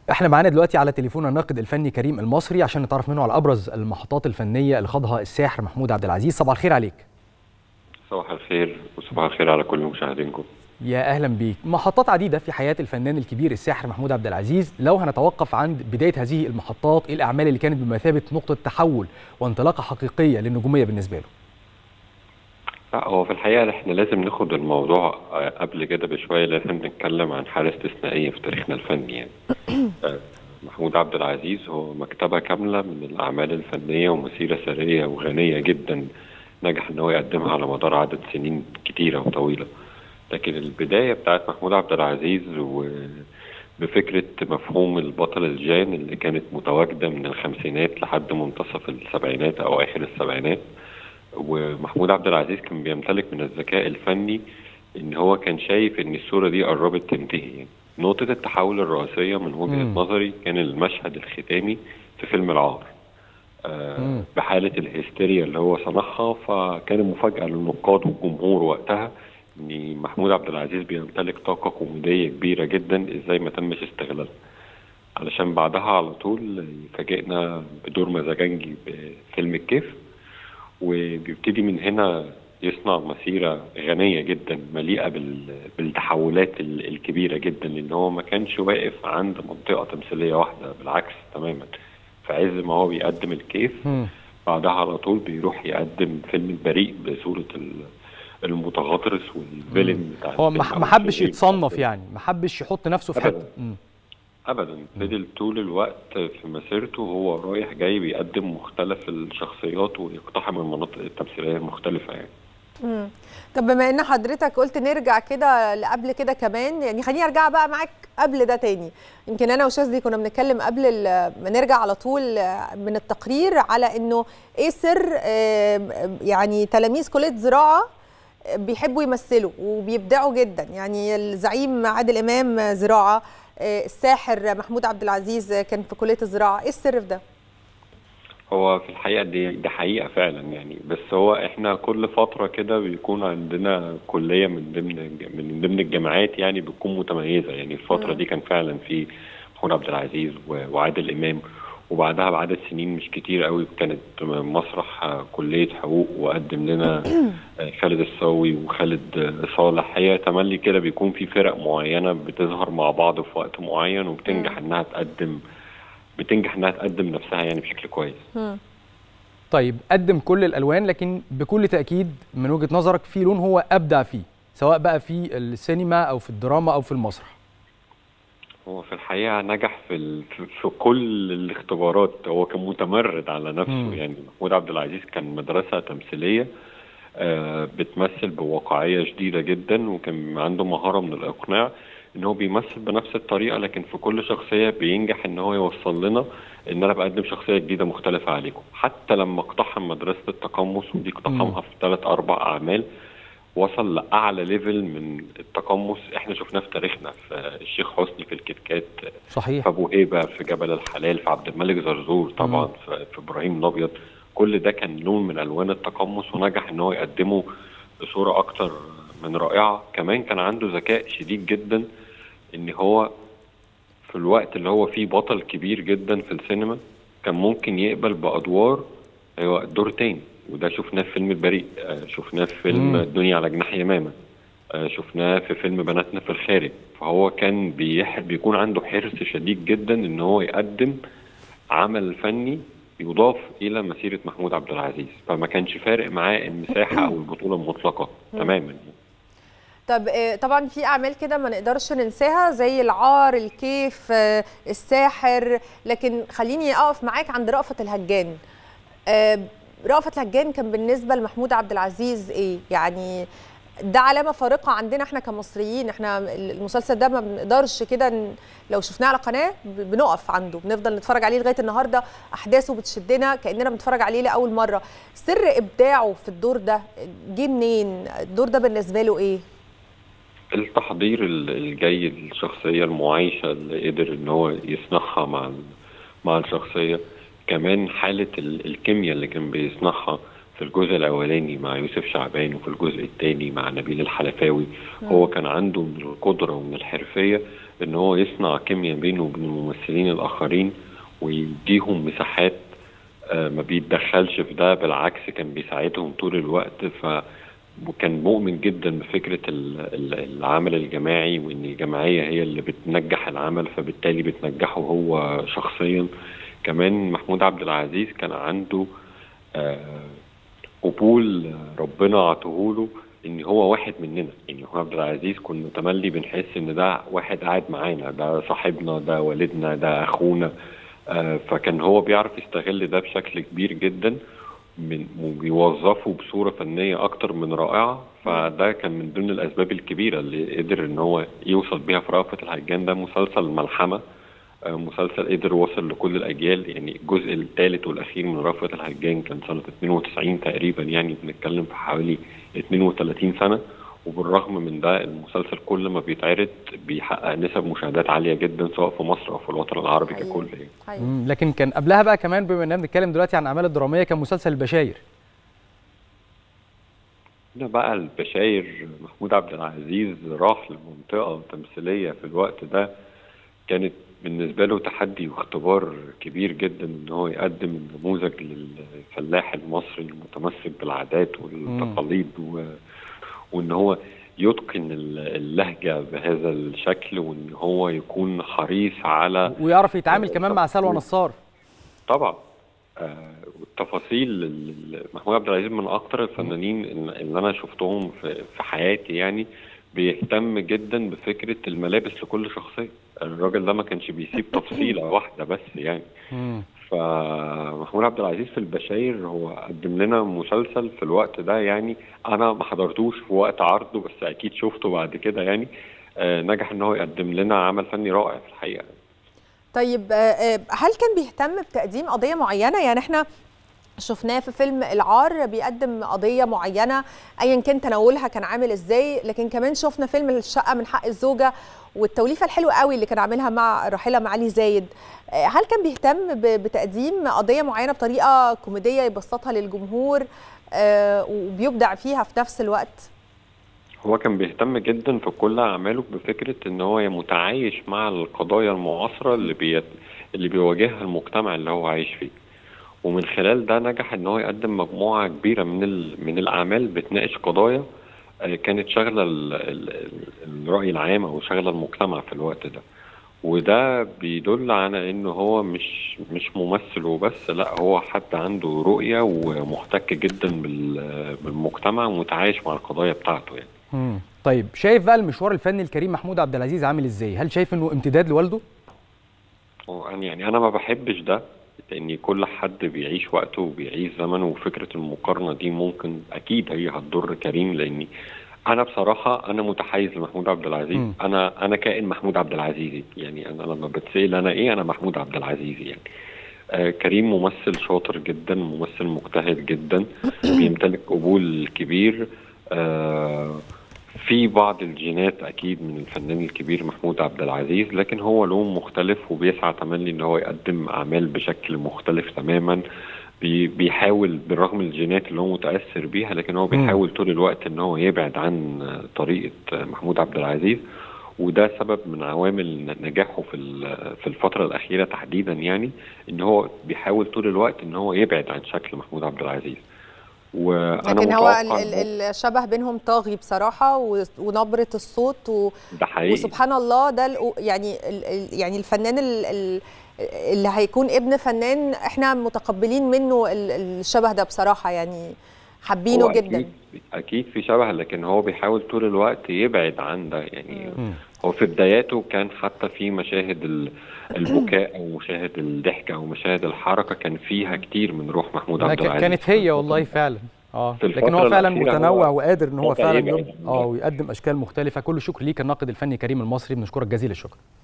احنا معانا دلوقتي على تليفون الناقد الفني كريم المصري عشان نتعرف منه على ابرز المحطات الفنيه اللي خاضها الساحر محمود عبد العزيز صباح الخير عليك صباح الخير وصباح الخير على كل مشاهدينكم يا اهلا بيك محطات عديده في حياه الفنان الكبير الساحر محمود عبد العزيز لو هنتوقف عند بدايه هذه المحطات ايه الاعمال اللي كانت بمثابه نقطه تحول وانطلاقه حقيقيه للنجوميه بالنسبه له لا هو في الحقيقه احنا لازم ناخد الموضوع قبل كده بشويه لان احنا بنتكلم عن حاله استثنائيه في تاريخنا الفني يعني محمود عبد العزيز هو مكتبه كامله من الاعمال الفنيه ومسيره سريه وغنيه جدا نجح ان هو يقدمها على مدار عدد سنين كتيره وطويله لكن البدايه بتاعت محمود عبد العزيز وبفكره مفهوم البطل الجان اللي كانت متواجده من الخمسينات لحد منتصف السبعينات او اخر السبعينات ومحمود عبد العزيز كان بيمتلك من الذكاء الفني ان هو كان شايف ان الصوره دي قربت تنتهي يعني. نقطه التحول الرئيسيه من وجهه نظري كان المشهد الختامي في فيلم العار آه بحاله الهستيريا اللي هو صنعها فكان مفاجاه للنقاد والجمهور وقتها ان محمود عبد العزيز بيمتلك طاقه كوميديه كبيره جدا ازاي ما تمش استغلالها علشان بعدها على طول يفاجئنا بدور مزاجنجي بفيلم الكيف وبيبتدي من هنا يصنع مسيرة غنية جدا مليئة بالتحولات الكبيرة جدا لأن هو ما كانش واقف عند منطقة تمثيلية واحدة بالعكس تماما في عز ما هو بيقدم الكيف بعدها على طول بيروح يقدم فيلم البريء بصورة المتغطرس والفيلن بتاع هو ما حبش يتصنف يعني ما حبش يحط نفسه في حته ابدا فضل طول الوقت في مسيرته هو رايح جاي بيقدم مختلف الشخصيات ويقتحم المناطق التمثيليه المختلفه يعني امم طب بما ان حضرتك قلت نرجع كده لقبل كده كمان يعني خليني ارجع بقى معاك قبل ده تاني يمكن انا وشاذلي كنا بنتكلم قبل ما نرجع على طول من التقرير على انه ايه سر يعني تلاميذ كليه زراعه بيحبوا يمثلوا وبيبدعوا جدا يعني الزعيم عادل امام زراعه الساحر محمود عبد العزيز كان في كليه الزراعه ايه السر في ده هو في الحقيقه دي دي حقيقه فعلا يعني بس هو احنا كل فتره كده بيكون عندنا كليه من ضمن من ضمن الجامعات يعني بتكون متميزه يعني الفتره م. دي كان فعلا في محمود عبد العزيز وعادل امام وبعدها بعدد سنين مش كتير قوي كانت مسرح كليه حقوق وقدم لنا خالد الصاوي وخالد صالح هي تملي كده بيكون في فرق معينه بتظهر مع بعض في وقت معين وبتنجح انها تقدم بتنجح انها تقدم نفسها يعني بشكل كويس. طيب قدم كل الالوان لكن بكل تاكيد من وجهه نظرك في لون هو ابدع فيه سواء بقى في السينما او في الدراما او في المسرح. هو في الحقيقه نجح في ال... في كل الاختبارات هو كان متمرد على نفسه م. يعني محمود عبد العزيز كان مدرسه تمثيليه آه بتمثل بواقعيه شديده جدا وكان عنده مهاره من الاقناع ان هو بيمثل بنفس الطريقه لكن في كل شخصيه بينجح ان هو يوصل لنا ان انا بقدم شخصيه جديده مختلفه عليكم حتى لما اقتحم مدرسه التقمص ودي اقتحمها في ثلاث اربع اعمال وصل لاعلى ليفل من التقمص احنا شفناه في تاريخنا في الشيخ حسني في الكتكات صحيح في ابو هيبه في جبل الحلال في عبد الملك زرزور طبعا في, في ابراهيم الابيض كل ده كان لون من الوان التقمص ونجح ان هو يقدمه بصوره اكتر من رائعه كمان كان عنده ذكاء شديد جدا ان هو في الوقت اللي هو فيه بطل كبير جدا في السينما كان ممكن يقبل بادوار هو دور تاني وده شفناه في فيلم البريء شفناه في فيلم الدنيا على جناح يمامه شفناه في فيلم بناتنا في الخارج فهو كان بيح... بيكون عنده حرص شديد جدا ان هو يقدم عمل فني يضاف الى مسيره محمود عبد العزيز فما كانش فارق معاه المساحه او البطوله المطلقه تماما طب طبعا في اعمال كده ما نقدرش ننساها زي العار الكيف الساحر لكن خليني اقف معاك عند رأفت الهجان رأفت الهجان كان بالنسبه لمحمود عبد العزيز ايه يعني ده علامه فارقه عندنا احنا كمصريين احنا المسلسل ده ما بنقدرش كده لو شفناه على قناه بنقف عنده بنفضل نتفرج عليه لغايه النهارده احداثه بتشدنا كاننا بنتفرج عليه لاول مره سر ابداعه في الدور ده جه منين الدور ده بالنسبه له ايه التحضير الجيد للشخصيه المعايشه اللي قدر ان هو يصنعها مع مع الشخصيه كمان حاله الكيمياء اللي كان بيصنعها في الجزء الاولاني مع يوسف شعبان وفي الجزء الثاني مع نبيل الحلفاوي هو كان عنده من القدره ومن الحرفيه ان هو يصنع كيمياء بينه وبين الممثلين الاخرين ويديهم مساحات آه، ما بيتدخلش في ده بالعكس كان بيساعدهم طول الوقت ف وكان مؤمن جدا بفكره ال- ال- العمل الجماعي وان الجماعيه هي اللي بتنجح العمل فبالتالي بتنجحه هو شخصيا كمان محمود عبد العزيز كان عنده آه، قبول ربنا عطوهوله ان هو واحد مننا يعني محمود عبد العزيز كنا تملي بنحس ان ده واحد قاعد معانا ده صاحبنا ده والدنا ده اخونا آه، فكان هو بيعرف يستغل ده بشكل كبير جدا من وبيوظفه بصوره فنيه اكتر من رائعه فده كان من ضمن الاسباب الكبيره اللي قدر ان هو يوصل بيها في رأفت الهجان ده مسلسل ملحمه آه، مسلسل قدر وصل لكل الاجيال يعني الجزء الثالث والاخير من رأفت الهجان كان سنه 92 تقريبا يعني بنتكلم في حوالي 32 سنه وبالرغم من ده المسلسل كل ما بيتعرض بيحقق نسب مشاهدات عاليه جدا سواء في مصر او في الوطن العربي حقيقي. ككل يعني. حقيقي. مم، لكن كان قبلها بقى كمان بما اننا بنتكلم دلوقتي عن الاعمال الدراميه كان مسلسل البشاير هنا بقى البشاير محمود عبد العزيز راح لمنطقة تمثيلية في الوقت ده كانت بالنسبة له تحدي واختبار كبير جدا ان هو يقدم النموذج للفلاح المصري المتمسك بالعادات والتقاليد و... وان هو يتقن ال- اللهجة بهذا الشكل وان هو يكون حريص على ويعرف يتعامل كمان مع سلوى نصار طبعا آه والتفاصيل ال- محمود عبد العزيز من اكتر الفنانين اللي اللي انا شفتهم في, في حياتي يعني بيهتم جدا بفكره الملابس لكل شخصيه الراجل ده ما كانش بيسيب تفصيله واحده بس يعني مم. فمحمود عبد العزيز في البشاير هو قدم لنا مسلسل في الوقت ده يعني انا ما حضرتوش في وقت عرضه بس اكيد شفته بعد كده يعني آه نجح ان هو يقدم لنا عمل فني رائع في الحقيقه طيب آه، آه، هل كان بيهتم بتقديم قضيه معينه يعني احنا شفناه في فيلم العار بيقدم قضيه معينه ايا كان تناولها كان عامل ازاي لكن كمان شفنا فيلم الشقه من حق الزوجه والتوليفه الحلوه قوي اللي كان عاملها مع راحله معالي زايد آه، هل كان بيهتم ب- بتقديم قضيه معينه بطريقه كوميديه يبسطها للجمهور آه، وبيبدع فيها في نفس الوقت هو كان بيهتم جدا في كل اعماله بفكره ان هو متعايش مع القضايا المعاصره اللي بيت... اللي بيواجهها المجتمع اللي هو عايش فيه ومن خلال ده نجح ان هو يقدم مجموعه كبيره من ال... من الاعمال بتناقش قضايا آه، كانت شاغله ال... ال... ال- الراي العام او شاغله المجتمع في الوقت ده وده بيدل على انه هو مش مش ممثل وبس لا هو حد عنده رؤيه ومحتك جدا بال... بالمجتمع ومتعايش مع القضايا بتاعته يعني مم. طيب شايف بقى المشوار الفني الكريم محمود عبد العزيز عامل ازاي هل شايف انه امتداد لوالده وأنا- يعني انا ما بحبش ده لان كل حد بيعيش وقته وبيعيش زمنه وفكره المقارنه دي ممكن اكيد هي هتضر كريم لاني انا بصراحه انا متحيز لمحمود عبد العزيز مم. انا انا كائن محمود عبد العزيز يعني انا لما بتسال انا ايه انا محمود عبد العزيز يعني آه كريم ممثل شاطر جدا ممثل مجتهد جدا بيمتلك قبول كبير آه في بعض الجينات اكيد من الفنان الكبير محمود عبد العزيز لكن هو لون مختلف وبيسعى تملي ان هو يقدم اعمال بشكل مختلف تماما بي- بيحاول بالرغم من الجينات اللي هو متاثر بيها لكن هو بيحاول طول الوقت ان هو يبعد عن طريقه محمود عبد العزيز وده سبب من عوامل نجاحه في ال- في الفتره الاخيره تحديدا يعني ان هو بيحاول طول الوقت ان هو يبعد عن شكل محمود عبد العزيز وانا لكن هو ال- متوقع ال- إنه- الشبه بينهم طاغي بصراحه و- ونبره الصوت و... ده حقيقي وسبحان الله ده الأو- يعني ال- ال- يعني الفنان ال- ال- اللي هيكون ابن فنان احنا متقبلين منه ال- الشبه ده بصراحه يعني حابينه هو جدا أكيد, اكيد في شبه لكن هو بيحاول طول الوقت يبعد عن ده يعني مم. هو في بداياته كان حتى في مشاهد ال- البكاء او مشاهد الضحك او مشاهد الحركه كان فيها كتير من روح محمود لا، عبد ك- العزيز كانت هي والله فعلا اه في لكن هو الفترة فعلا الأخيرة متنوع هو وقادر ان هو بدأ فعلا يبعد يب... عن اه ده. ويقدم اشكال مختلفه كل الشكر ليك الناقد الفني كريم المصري بنشكرك جزيل الشكر